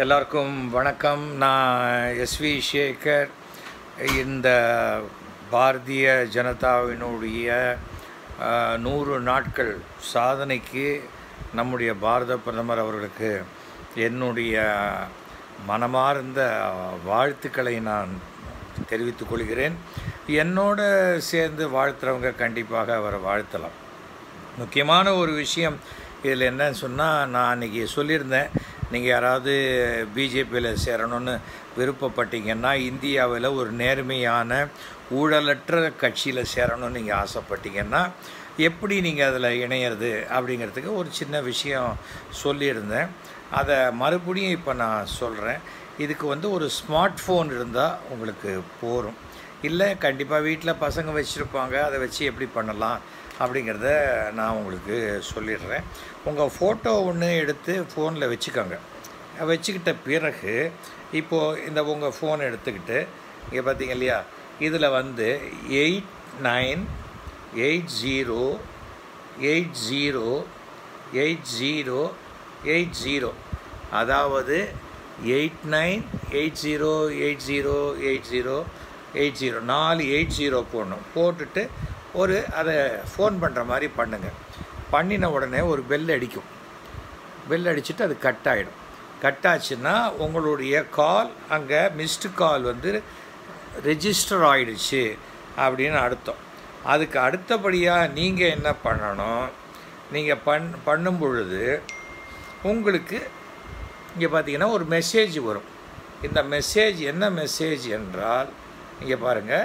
எல்லாருக்கும் வணக்கம் நான் எஸ்வி சேகர் இந்த பாரதிய ஜனதாவினுடைய அஹ், நூறு நாட்கள் சாதனைக்கு நம்முடைய பாரத பிரதமர் அவர்களுக்கு என்னுடைய மனமார்ந்த வாழ்த்துக்களை நான் தெரிவித்துக் கொள்கிறேன் என்னோட சேர்ந்து வாழ்த்துறவங்க கண்டிப்பாக அவரை வாழ்த்தலாம் முக்கியமான ஒரு விஷயம் இதில் என்னன்னு சொன்னால் நான் அன்றைக்கி சொல்லியிருந்தேன் நீங்கள் யாராவது பிஜேபியில் சேரணும்னு விருப்பப்பட்டீங்கன்னா இந்தியாவில் ஒரு நேர்மையான ஊழலற்ற கட்சியில் சேரணும்னு நீங்கள் ஆசைப்பட்டீங்கன்னா எப்படி நீங்கள் அதில் இணையிறது அப்படிங்கிறதுக்கு ஒரு சின்ன விஷயம் சொல்லியிருந்தேன் அதை மறுபடியும் இப்போ நான் சொல்கிறேன் இதுக்கு வந்து ஒரு ஸ்மார்ட் ஃபோன் இருந்தால் உங்களுக்கு போகும் இல்லை கண்டிப்பாக வீட்டில் பசங்க வச்சுருப்பாங்க அதை வச்சு எப்படி பண்ணலாம் அப்படிங்கிறத நான் உங்களுக்கு சொல்லிடுறேன் உங்கள் ஃபோட்டோ ஒன்று எடுத்து ஃபோனில் வச்சுக்கோங்க வச்சுக்கிட்ட பிறகு இப்போது இந்த உங்கள் ஃபோன் எடுத்துக்கிட்டு இங்கே பார்த்தீங்க இல்லையா இதில் வந்து eight nine eight zero eight zero eight zero eight zero அதாவது eight nine eight zero eight zero eight zero eight zero நாலு எயிட் ஜீரோ போடணும் போட்டுட்டு ஒரு அதை ஃபோன் பண்ணுற மாதிரி பண்ணுங்கள் பண்ணின உடனே ஒரு பெல் அடிக்கும் பெல் அடிச்சுட்டு அது கட் ஆகிடும் கட் ஆச்சுன்னா உங்களுடைய கால் அங்கே மிஸ்டு கால் வந்து ரெஜிஸ்டர் ஆயிடுச்சு அப்படின்னு அர்த்தம் அதுக்கு அடுத்தபடியாக நீங்கள் என்ன பண்ணணும் நீங்கள் பண் பண்ணும் பொழுது உங்களுக்கு இங்கே பார்த்தீங்கன்னா ஒரு மெசேஜ் வரும் இந்த மெசேஜ் என்ன மெசேஜ் என்றால் இங்கே பாருங்கள்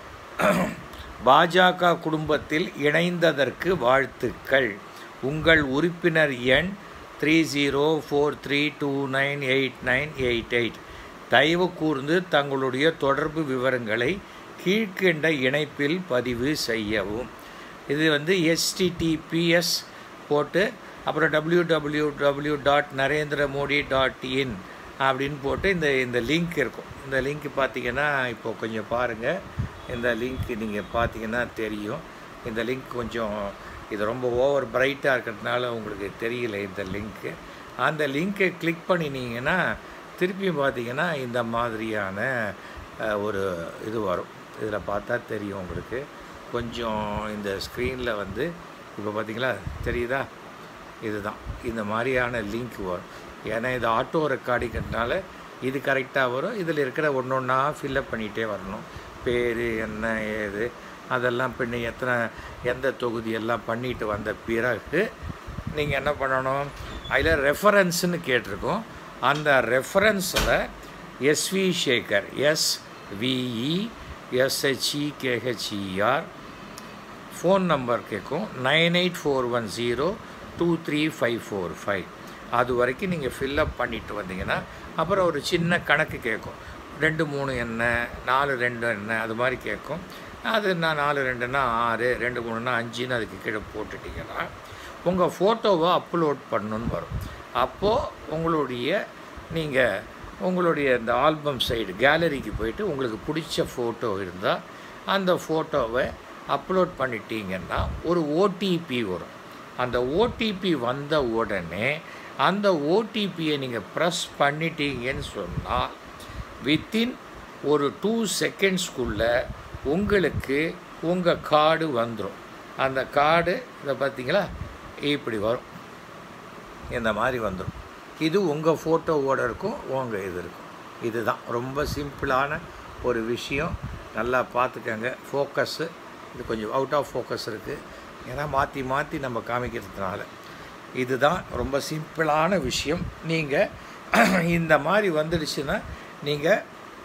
பாஜக குடும்பத்தில் இணைந்ததற்கு வாழ்த்துக்கள் உங்கள் உறுப்பினர் எண் three zero four three two nine eight nine eight eight தயவு கூர்ந்து தங்களுடைய தொடர்பு விவரங்களை கீழ்கண்ட இணைப்பில் பதிவு செய்யவும் இது வந்து எஸ்டிடிபிஎஸ் போட்டு அப்புறம் W W W dot Narendra Modi dot in அப்படின்னு போட்டு இந்த இந்த லிங்க் இருக்கும் இந்த லிங்க் பார்த்தீங்கன்னா இப்போ கொஞ்சம் பாருங்கள் இந்த லிங்க் நீங்கள் பார்த்தீங்கன்னா தெரியும் இந்த லிங்க் கொஞ்சம் இது ரொம்ப ஓவர் பிரைட்டாக இருக்கிறதுனால உங்களுக்கு தெரியல இந்த லிங்க்கு அந்த லிங்க்கை கிளிக் பண்ணினீங்கன்னா திருப்பியும் பார்த்தீங்கன்னா இந்த மாதிரியான அஹ், ஒரு இது வரும் இதில் பார்த்தா தெரியும் உங்களுக்கு கொஞ்சம் இந்த ஸ்க்ரீனில் வந்து இப்போ பார்த்தீங்களா தெரியுதா இதுதான் இந்த மாதிரியான லிங்க் வரும் ஏன்னா இது ஆட்டோ ரெக்கார்டிங்கிறதுனால இது கரெக்டாக வரும் இதில் இருக்கிற ஒன்று ஒன்றா ஃபில்லப் பண்ணிகிட்டே வரணும் பேர் என்ன ஏது அதெல்லாம் பின்ன எத்தனை எந்த தொகுதி எல்லாம் பண்ணிட்டு வந்த பிறகு நீங்கள் என்ன பண்ணணும் அதில் ரெஃபரன்ஸ்னு கேட்டிருக்கோம் அந்த ரெஃபரன்ஸில் S V Shekhar S V E S H E K H E R phone number கேட்கும் nine eight four one zero two three five four five அது வரைக்கும் நீங்கள் ஃபில்லப் பண்ணிட்டு வந்தீங்கன்னா அப்புறம் ஒரு சின்ன கணக்கு கேட்கும் ரெண்டு மூணு என்ன நாலு ரெண்டு என்ன அது மாதிரி கேட்கும் அது நான் நாலு ரெண்டுன்னா ஆறு ரெண்டு மூணுன்னா அஞ்சுன்னு அதுக்கு கீழே போட்டுட்டிங்கன்னா உங்கள் ஃபோட்டோவை அப்லோட் பண்ணணுன்னு வரும் அப்போது உங்களுடைய நீங்கள் உங்களுடைய இந்த ஆல்பம் சைடு கேலரிக்கு போயிட்டு உங்களுக்கு பிடிச்ச ஃபோட்டோ இருந்தால் அந்த ஃபோட்டோவை அப்லோட் பண்ணிட்டீங்கன்னா ஒரு ஓடிபி வரும் அந்த ஓடிபி வந்த உடனே அந்த ஓடிபியை நீங்கள் ப்ரெஸ் பண்ணிட்டீங்கன்னு சொன்னால் வித்தின் ஒரு டூ செகண்ட்ஸ்க்குள்ளே உங்களுக்கு உங்கள் கார்டு வந்துடும் அந்த கார்டு இதை பார்த்தீங்களா இப்படி வரும் இந்த மாதிரி வந்துடும் இது உங்கள் ஃபோட்டோவோட இருக்கும் உங்கள் இது இருக்கும் இதுதான் ரொம்ப சிம்பிளான ஒரு விஷயம் நல்லா பார்த்துக்கங்க ஃபோக்கஸ்ஸு இது கொஞ்சம் அவுட் ஆஃப் ஃபோக்கஸ் இருக்குது ஏன்னா மாற்றி மாற்றி நம்ம காமிக்கிறதுனால இதுதான் ரொம்ப சிம்பிளான விஷயம் நீங்கள் இந்த மாதிரி வந்துடுச்சுன்னா நீங்கள்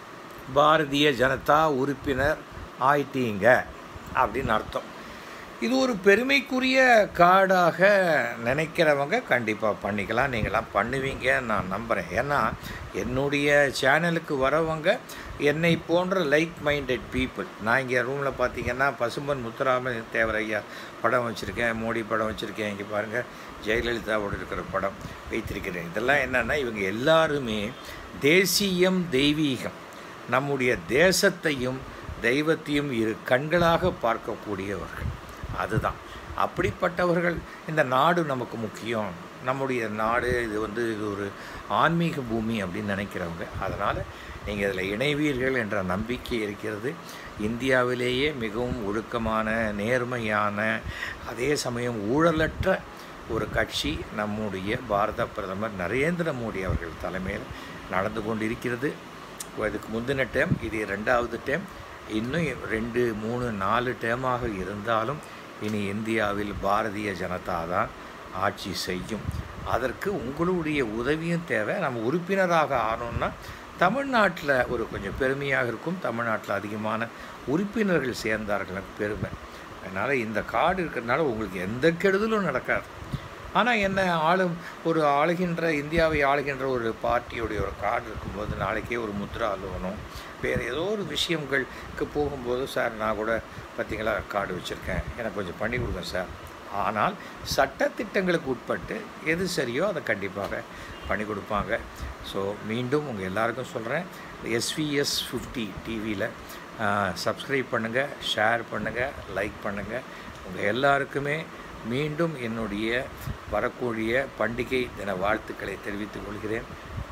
பாரதிய ஜனதா உறுப்பினர் ஆயிட்டீங்க அப்படின்னு அர்த்தம் இது ஒரு பெருமைக்குரிய கார்டாக நினைக்கிறவங்க கண்டிப்பாக பண்ணிக்கலாம் நீங்களாம் பண்ணுவீங்க நான் நம்புகிறேன் ஏன்னா என்னுடைய சேனலுக்கு வரவங்க என்னை போன்ற லைக் மைண்டட் பீப்புள் நான் இங்கே ரூமில் பார்த்தீங்கன்னா பசும்பன் முத்துராம தேவரையா படம் வச்சுருக்கேன் மோடி படம் வச்சுருக்கேன் இங்கே பாருங்கள் ஜெயலலிதாவோடு இருக்கிற படம் வைத்திருக்கிறேன் இதெல்லாம் என்னென்னா இவங்க எல்லாருமே தேசியம் தெய்வீகம் நம்முடைய தேசத்தையும் தெய்வத்தையும் இரு கண்களாக பார்க்கக்கூடியவர்கள் அதுதான் அப்படிப்பட்டவர்கள் இந்த நாடு நமக்கு முக்கியம் நம்முடைய நாடு இது வந்து இது ஒரு ஆன்மீக பூமி அப்படின்னு நினைக்கிறவங்க அதனால் நீங்கள் இதில் இணைவீர்கள் என்ற நம்பிக்கை இருக்கிறது இந்தியாவிலேயே மிகவும் ஒழுக்கமான நேர்மையான அதே சமயம் ஊழலற்ற ஒரு கட்சி நம்முடைய பாரத பிரதமர் நரேந்திர மோடி அவர்கள் தலைமையில் நடந்து கொண்டிருக்கிறது இதுக்கு முந்தின டேம் இது ரெண்டாவது டேம் இன்னும் ரெண்டு மூணு நாலு டேமாக இருந்தாலும் இனி இந்தியாவில் பாரதிய ஜனதா தான் ஆட்சி செய்யும் அதற்கு உங்களுடைய உதவியும் தேவை நம்ம உறுப்பினராக ஆனோம்னா தமிழ்நாட்டில் ஒரு கொஞ்சம் பெருமையாக இருக்கும் தமிழ்நாட்டில் அதிகமான உறுப்பினர்கள் சேர்ந்தார்கள் பெருமை அதனால் இந்த கார்டு இருக்கிறதுனால உங்களுக்கு எந்த கெடுதலும் நடக்காது ஆனால் என்ன ஆளும் ஒரு ஆளுகின்ற இந்தியாவை ஆளுகின்ற ஒரு பார்ட்டியுடைய ஒரு கார்டு இருக்கும்போது நாளைக்கே ஒரு முத்ரா லோனும் வேறு ஏதோ ஒரு விஷயங்களுக்கு போகும்போது சார் நான் கூட பார்த்தீங்களா கார்டு வச்சுருக்கேன் எனக்கு கொஞ்சம் பண்ணி கொடுங்க சார் ஆனால் சட்டத்திட்டங்களுக்கு உட்பட்டு எது சரியோ அதை கண்டிப்பாக பண்ணி கொடுப்பாங்க ஸோ மீண்டும் உங்கள் எல்லாருக்கும் சொல்கிறேன் எஸ்விஎஸ் ஃபிஃப்டி டிவியில் சப்ஸ்கிரைப் பண்ணுங்கள் ஷேர் பண்ணுங்கள் லைக் பண்ணுங்கள் உங்கள் எல்லாருக்குமே மீண்டும் என்னுடைய வரக்கூடிய பண்டிகை தின வாழ்த்துக்களை தெரிவித்துக் கொள்கிறேன்